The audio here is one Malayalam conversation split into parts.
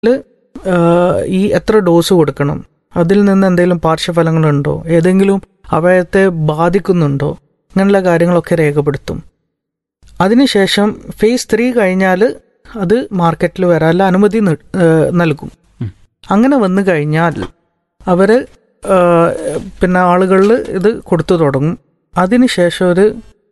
ഈ എത്ര ഡോസ് കൊടുക്കണം അതിൽ നിന്ന് എന്തെങ്കിലും പാർശ്വഫലങ്ങളുണ്ടോ ഏതെങ്കിലും അവയത്തെ ബാധിക്കുന്നുണ്ടോ അങ്ങനെയുള്ള കാര്യങ്ങളൊക്കെ രേഖപ്പെടുത്തും അതിനുശേഷം ഫേസ് ത്രീ കഴിഞ്ഞാൽ അത് മാർക്കറ്റിൽ വരാനുള്ള അനുമതി ന- ഏഹ് നൽകും അങ്ങനെ വന്നു കഴിഞ്ഞാൽ അവർ പിന്നെ ആളുകളിൽ ഇത് കൊടുത്തു തുടങ്ങും അതിനുശേഷം ഒരു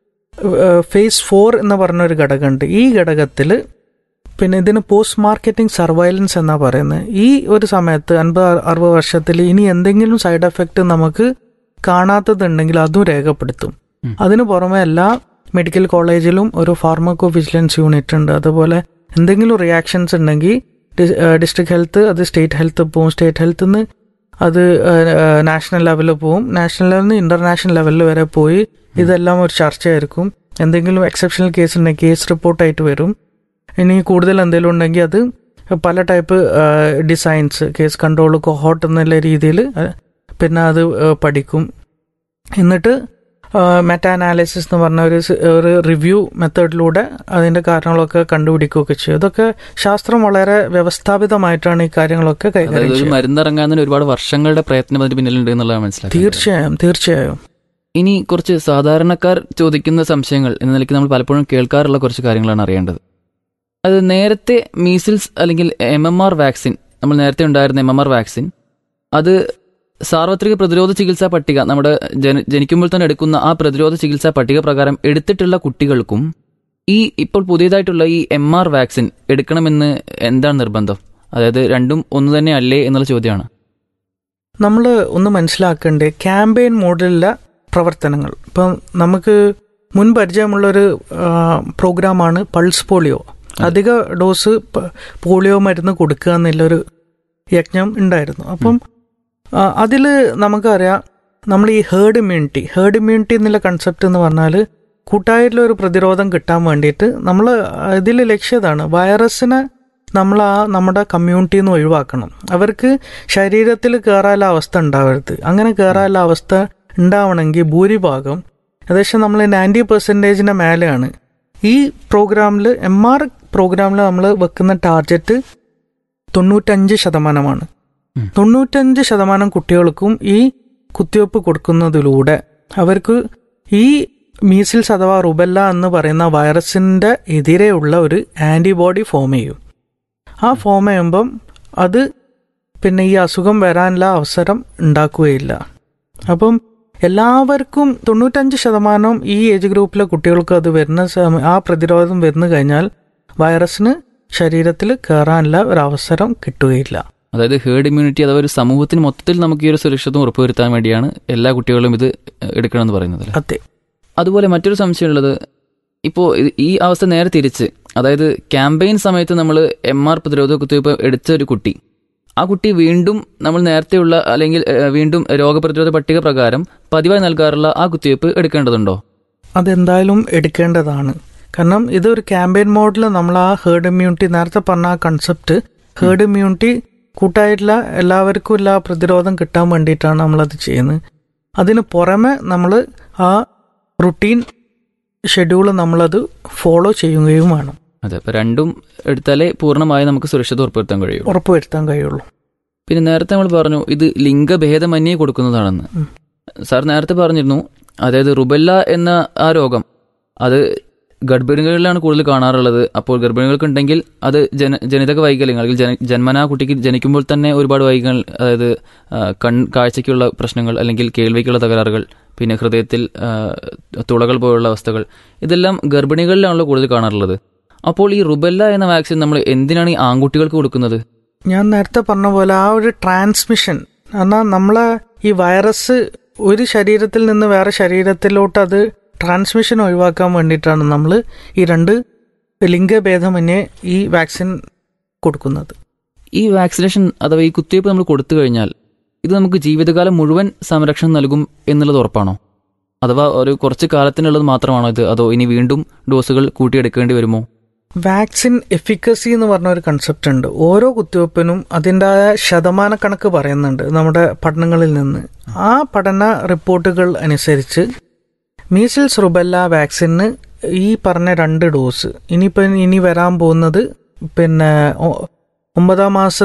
ഫേസ് ഫോർ എന്ന് പറഞ്ഞ ഒരു ഘടകമുണ്ട് ഈ ഘടകത്തിൽ പിന്നെ ഇതിന് പോസ്റ്റ് മാർക്കറ്റിംഗ് സർവൈലൻസ് എന്നാ പറയുന്നത് ഈ ഒരു സമയത്ത് അൻപത് അറുപത് വർഷത്തിൽ ഇനി എന്തെങ്കിലും സൈഡ് എഫക്റ്റ് നമുക്ക് കാണാത്തതുണ്ടെങ്കിൽ അതും രേഖപ്പെടുത്തും ഉം. അതിനു പുറമെ എല്ലാ മെഡിക്കൽ കോളേജിലും ഒരു ഫാർമക്കോ വിജിലൻസ് യൂണിറ്റ് ഉണ്ട് അതുപോലെ എന്തെങ്കിലും റിയാക്ഷൻസ് ഉണ്ടെങ്കിൽ ഡിസ്ട്രിക്ട് ഹെൽത്ത് അത് സ്റ്റേറ്റ് ഹെൽത്ത് പോവും സ്റ്റേറ്റ് ഹെൽത്ത് നിന്ന് അത് നാഷണൽ ലെവലിൽ പോവും നാഷണൽ ലെവലിൽ നിന്ന് ഇന്റർനാഷണൽ ലെവലിൽ വരെ പോയി ഇതെല്ലാം ഒരു ചർച്ചയായിരിക്കും എന്തെങ്കിലും എക്സെപ്ഷണൽ കേസ് ഉണ്ടെങ്കിൽ കേസ് റിപ്പോർട്ടായിട്ട് വരും ഇനി കൂടുതൽ എന്തെങ്കിലും ഉണ്ടെങ്കിൽ അത് പല type designs case control cohort എന്നുള്ള രീതിയിൽ പിന്നെ അത് ആ, പഠിക്കും എന്നിട്ട് മെറ്റാ അനാലിസിസ് എന്ന് പറഞ്ഞ ഒരു സ്- ഒരു റിവ്യൂ മെത്തേഡിലൂടെ അതിന്റെ കാര്യങ്ങളൊക്കെ കണ്ടുപിടിക്കുകയൊക്കെ ചെയ്യും ഇതൊക്കെ ശാസ്ത്രം വളരെ വ്യവസ്ഥാപിതമായിട്ടാണ് ഈ കാര്യങ്ങളൊക്കെ അതായത് കൈകാര്യം ഒരു ചെയ്യുന്നത് മരുന്നിറങ്ങാൻ തന്നെ ഒരുപാട് വർഷങ്ങളുടെ പ്രയത്നം അതിന് പിന്നിലുണ്ട് എന്നുള്ളതാണ് മനസ്സിലാക്കുന്നത് തീർച്ചയായും തീർച്ചയായും ഇനി കുറച്ച് സാധാരണക്കാർ ചോദിക്കുന്ന സംശയങ്ങൾ എന്ന നിലയ്ക്ക് നമ്മൾ പലപ്പോഴും കേൾക്കാറുള്ള കുറച്ച് കാര്യങ്ങളാണ് അറിയേണ്ടത് അത് നേരത്തെ മീസിൽസ് അല്ലെങ്കിൽ എം എം ആർ വാക്സിൻ നമ്മൾ നേരത്തെ ഉണ്ടായിരുന്ന എം എം ആർ വാക്സിൻ അത് സാർവത്രിക പ്രതിരോധ ചികിത്സാ പട്ടിക നമ്മുടെ ജന ജനിക്കുമ്പോൾ തന്നെ എടുക്കുന്ന ആ പ്രതിരോധ ചികിത്സാ പട്ടിക പ്രകാരം എടുത്തിട്ടുള്ള കുട്ടികൾക്കും ഈ ഇപ്പോൾ പുതിയതായിട്ടുള്ള ഈ എം ആർ വാക്സിൻ എടുക്കണമെന്ന് എന്താണ് നിർബന്ധം അതായത് രണ്ടും ഒന്ന് തന്നെ അല്ലേ എന്നുള്ള ചോദ്യമാണ് നമ്മൾ ഒന്ന് മനസ്സിലാക്കേണ്ടത് ക്യാമ്പയിൻ മോഡലിലെ പ്രവർത്തനങ്ങൾ ഇപ്പം നമുക്ക് മുൻ പരിചയമുള്ളൊരു ആ, പ്രോഗ്രാമാണ് പൾസ് പോളിയോ അധിക ഡോസ് പ- പോളിയോ മരുന്ന് കൊടുക്കുക എന്നുള്ളൊരു യജ്ഞം ഉണ്ടായിരുന്നു അപ്പം അതിൽ നമുക്കറിയാം നമ്മൾ ഈ ഹേർഡ് ഇമ്മ്യൂണിറ്റി ഹേർഡ് ഇമ്മ്യൂണിറ്റി എന്നുള്ള കൺസെപ്റ്റ് എന്ന് പറഞ്ഞാൽ കൂട്ടായിട്ടുള്ള ഒരു പ്രതിരോധം കിട്ടാൻ വേണ്ടിയിട്ട് നമ്മൾ ഇതിൽ ലക്ഷ്യതാണ് വൈറസിനെ നമ്മൾ ആ നമ്മുടെ കമ്മ്യൂണിറ്റിയിൽ നിന്ന് ഒഴിവാക്കണം അവർക്ക് ശരീരത്തിൽ കയറാനുള്ള അവസ്ഥ ഉണ്ടാവരുത് അങ്ങനെ കയറാനുള്ള അവസ്ഥ ഉണ്ടാവണമെങ്കിൽ ഭൂരിഭാഗം ഏകദേശം നമ്മൾ നയൻറ്റി പെർസെൻറ്റേജിൻ്റെ മേലെയാണ് ഈ പ്രോഗ്രാമിൽ എം ആർ പ്രോഗ്രാമിൽ നമ്മൾ വെക്കുന്ന ടാർഗറ്റ് തൊണ്ണൂറ്റഞ്ച് ശതമാനമാണ് ഉം. തൊണ്ണൂറ്റഞ്ച് ശതമാനം കുട്ടികൾക്കും ഈ കുത്തിവയ്പ്പ് കൊടുക്കുന്നതിലൂടെ അവർക്ക് ഈ മീസിൽസ് അഥവാ റുബെല്ല എന്ന് പറയുന്ന വൈറസിന്റെ എതിരെയുള്ള ഒരു ആന്റിബോഡി ഫോം ചെയ്യും ആ ഫോം ചെയ്യുമ്പം അത് പിന്നെ ഈ അസുഖം വരാനുള്ള അവസരം ഉണ്ടാക്കുകയില്ല അപ്പം എല്ലാവർക്കും തൊണ്ണൂറ്റഞ്ച് ശതമാനം ഈ ഏജ് ഗ്രൂപ്പിലെ കുട്ടികൾക്ക് അത് വരുന്ന സമ- ആ പ്രതിരോധം വരുന്നു കഴിഞ്ഞാൽ വൈറസിന് ശരീരത്തിൽ കയറാനുള്ള ഒരു അവസരം കിട്ടുകയില്ല അതായത് ഹേർഡ് ഇമ്മ്യൂണിറ്റി അഥവാ ഒരു സമൂഹത്തിന് മൊത്തത്തിൽ നമുക്ക് ഈ ഒരു സുരക്ഷിതത്വം ഉറപ്പുവരുത്താൻ വേണ്ടിയാണ് എല്ലാ കുട്ടികളും ഇത് എടുക്കണമെന്ന് പറയുന്നത് അല്ലേ? അതെ അതുപോലെ മറ്റൊരു സംശയമുള്ളത് ഇപ്പോൾ ഈ അവസ്ഥ നേരെ തിരിച്ച് അതായത് ക്യാമ്പയിൻ സമയത്ത് നമ്മൾ എം ആർ പ്രതിരോധ കുത്തിവയ്പ്പ് എടുത്ത ഒരു കുട്ടി ആ കുട്ടി വീണ്ടും നമ്മൾ നേരത്തെയുള്ള അല്ലെങ്കിൽ ഏഹ്, വീണ്ടും രോഗപ്രതിരോധ പട്ടിക പ്രകാരം പതിവായി നൽകാറുള്ള ആ കുത്തിവയ്പ്പ് എടുക്കേണ്ടതുണ്ടോ അതെന്തായാലും എടുക്കേണ്ടതാണ് കാരണം ഇതൊരു ക്യാമ്പയിൻ മോഡിൽ നമ്മൾ ആ ഹേർഡ് ഇമ്മ്യൂണിറ്റി നേരത്തെ പറഞ്ഞ ആ കൺസെപ്റ്റ് ഹേർഡ് ഇമ്മ്യൂണിറ്റി കൂട്ടായിട്ടുള്ള എല്ലാവർക്കും എല്ലാ പ്രതിരോധം കിട്ടാൻ വേണ്ടിയിട്ടാണ് നമ്മളത് ചെയ്യുന്നത് അതിന് പുറമെ നമ്മൾ ആ റുട്ടീൻ ഷെഡ്യൂൾ നമ്മളത് ഫോളോ ചെയ്യുകയും വേണം അതെ അപ്പൊ രണ്ടും എടുത്താലേ പൂർണ്ണമായി നമുക്ക് സുരക്ഷിത ഉറപ്പുവരുത്താൻ കഴിയൂ ഉറപ്പുവരുത്താൻ കഴിയുള്ളൂ പിന്നെ നേരത്തെ നമ്മൾ പറഞ്ഞു ഇത് ലിംഗഭേദമന്യേ കൊടുക്കുന്നതാണെന്ന് ഉം. സാർ നേരത്തെ പറഞ്ഞിരുന്നു അതായത് റുബെല്ല എന്ന ആ രോഗം അത് ഗർഭിണികളിലാണ് കൂടുതൽ കാണാറുള്ളത് അപ്പോൾ ഗർഭിണികൾക്കുണ്ടെങ്കിൽ അത് ജന ജനിതക വൈകല്യങ്ങൾ അല്ലെങ്കിൽ ജന ജന്മനാ കുട്ടിക്ക് ജനിക്കുമ്പോൾ തന്നെ ഒരുപാട് വൈകല്യങ്ങൾ അതായത് ആ, കൺ കാഴ്ചയ്ക്കുള്ള പ്രശ്നങ്ങൾ അല്ലെങ്കിൽ കേൾവിക്കുള്ള തകരാറുകൾ പിന്നെ ഹൃദയത്തിൽ ആ, തുളകൾ പോലുള്ള അവസ്ഥകൾ ഇതെല്ലാം ഗർഭിണികളിലാണല്ലോ കൂടുതൽ കാണാറുള്ളത് അപ്പോൾ ഈ റുബെല്ല എന്ന വാക്സിൻ നമ്മൾ എന്തിനാണ് ഈ ആൺകുട്ടികൾക്ക് കൊടുക്കുന്നത് ഞാൻ നേരത്തെ പറഞ്ഞ പോലെ ആ ഒരു ട്രാൻസ്മിഷൻ എന്നാൽ നമ്മളെ ഈ വൈറസ് ഒരു ശരീരത്തിൽ നിന്ന് വേറെ ശരീരത്തിലോട്ട് അത് ട്രാൻസ്മിഷൻ ഒഴിവാക്കാൻ വേണ്ടിയിട്ടാണ് നമ്മൾ ഈ രണ്ട് ലിംഗഭേദമന്യേ ഈ വാക്സിൻ കൊടുക്കുന്നത് ഈ വാക്സിനേഷൻ അഥവാ ഈ കുത്തിവയ്പ്പ് നമ്മൾ കൊടുത്തു കഴിഞ്ഞാൽ ഇത് നമുക്ക് ജീവിതകാലം മുഴുവൻ സംരക്ഷണം നൽകും എന്നുള്ളത് ഉറപ്പാണോ അഥവാ ഒരു കുറച്ച് കാലത്തിനുള്ളത് മാത്രമാണോ ഇത് അതോ ഇനി വീണ്ടും ഡോസുകൾ കൂട്ടിയെടുക്കേണ്ടി വരുമോ വാക്സിൻ എഫിക്കസി എന്ന് പറഞ്ഞ ഒരു കൺസെപ്റ്റ് ഉണ്ട് ഓരോ കുത്തിവയ്പ്പിനും അതിൻ്റെതായ ശതമാനക്കണക്ക് പറയുന്നുണ്ട് നമ്മുടെ പഠനങ്ങളിൽ നിന്ന് ആ പഠന റിപ്പോർട്ടുകൾ അനുസരിച്ച് മീസിൽസ് റുബെല്ല വാക്സിന് ഈ പറഞ്ഞ രണ്ട് ഡോസ് ഇനിയിപ്പം ഇനി വരാൻ പോകുന്നത് പിന്നെ ഒ- ഒമ്പതാം മാസ